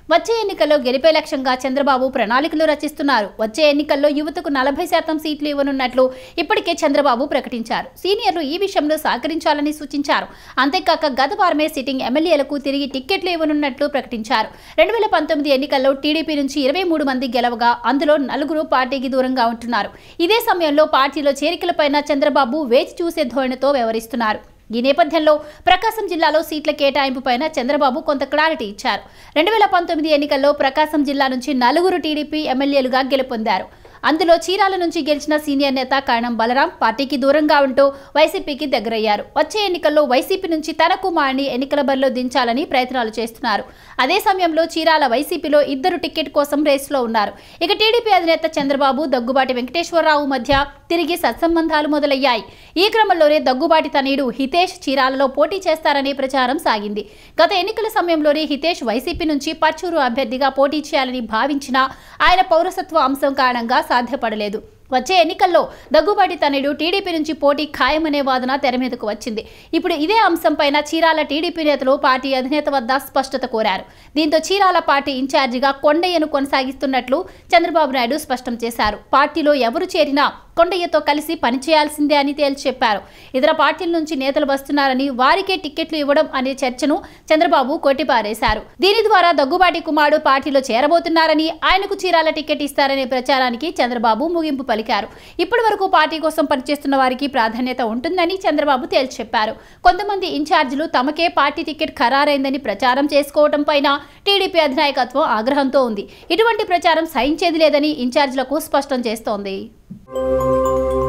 వచ్చే ఎన్నికల్లో గెలిపే లక్ష్యంగా చంద్రబాబు ప్రణాళికలు రచిస్తున్నారు వచ్చే ఎన్నికల్లో యువతకు నలభై శాతం సీట్లు ఇవ్వనున్నట్లు ఇప్పటికే చంద్రబాబు ప్రకటించారు సీనియర్లు ఈ విషయంలో సహకరించాలని సూచించారు అంతేకాక గత వారమే సిట్టింగ్ ఎమ్మెల్యేలకు తిరిగి టిక్కెట్లు ఇవ్వనున్నట్లు ప్రకటించారు రెండు వేల పంతొమ్మిది ఎన్నికల్లో టీడీపీ నుంచి ఇరవై మూడు మంది గెలవగా అందులో నలుగురు పార్టీకి దూరంగా ఉంటున్నారు ఇదే సమయంలో పార్టీలో చేరికలపైన చంద్రబాబు వేచి చూసే ధోరణితో వ్యవహరిస్తున్నారు ఈ నేపథ్యంలో ప్రకాశం జిల్లాలో సీట్ల కేటాయింపుపైన చంద్రబాబు కొంత క్లారిటీ ఇచ్చారు రెండు వేల పంతొమ్మిది ఎన్నికల్లో ప్రకాశం జిల్లా నుంచి నలుగురు టీడీపీ ఎమ్మెల్యేలుగా గెలుపొందారు అందులో చీరాల నుంచి గెలిచిన సీనియర్ నేత కరణం బలరాం పార్టీకి దూరంగా ఉంటూ వైసీపీకి దగ్గరయ్యారు వచ్చే ఎన్నికల్లో వైసీపీ నుంచి తన కుమారుని ఎన్నికల బరిలో దించాలని ప్రయత్నాలు చేస్తున్నారు అదే సమయంలో చీరాల వైసీపీలో ఇద్దరు టికెట్ కోసం రేసులో ఉన్నారు ఇక టీడీపీ అధినేత చంద్రబాబు దగ్గుబాటి వెంకటేశ్వరరావు మధ్య తిరిగి సత్సంబంధాలు మొదలయ్యాయి ఈ క్రమంలోనే దగ్గుబాటి తనయుడు హితేష్ చీరాలలో పోటీ చేస్తారనే ప్రచారం సాగింది గత ఎన్నికల సమయంలోనే హితేష్ వైసీపీ నుంచి పచ్చూరు అభ్యర్థిగా పోటీ చేయాలని భావించినా ఆయన పౌరసత్వ అంశం కారణంగా సాధ్యపడలేదు వచ్చే ఎన్నికల్లో దగ్గుబాటి తనయుడు టీడీపీ నుంచి పోటీ ఖాయమనే వాదన తెర మీదకు వచ్చింది ఇప్పుడు ఇదే అంశంపైన చీరాల టీడీపీ నేతలు పార్టీ అధినేత వద్ద స్పష్టత కోరారు దీంతో చీరాల పార్టీ ఇన్ఛార్జిగా కొండయ్యను కొనసాగిస్తున్నట్లు చంద్రబాబు నాయుడు స్పష్టం చేశారు పార్టీలో ఎవరు చేరినా కొండయ్యతో కలిసి పనిచేయాల్సిందే అని తేల్చి చెప్పారు ఇతర పార్టీల నుంచి నేతలు వస్తున్నారని వారికే టిక్కెట్లు ఇవ్వడం అనే చర్చను చంద్రబాబు కొట్టిపారేశారు దీని ద్వారా దగ్గుబాటి కుమారుడు పార్టీలో చేరబోతున్నారని ఆయనకు చీరాల టికెట్ ఇస్తారనే ప్రచారానికి చంద్రబాబు ముగింపు పలికారు ఇప్పటి వరకు పార్టీ కోసం పనిచేస్తున్న వారికి ప్రాధాన్యత ఉంటుందని చంద్రబాబు తేల్చి చెప్పారు కొంతమంది ఇన్ఛార్జీలు తమకే పార్టీ టికెట్ ఖరారైందని ప్రచారం చేసుకోవడం పైన టీడీపీ అధినాయకత్వం ఆగ్రహంతో ఉంది ఇటువంటి ప్రచారం సహించేది లేదని ఇన్ఛార్జీలకు స్పష్టం చేస్తోంది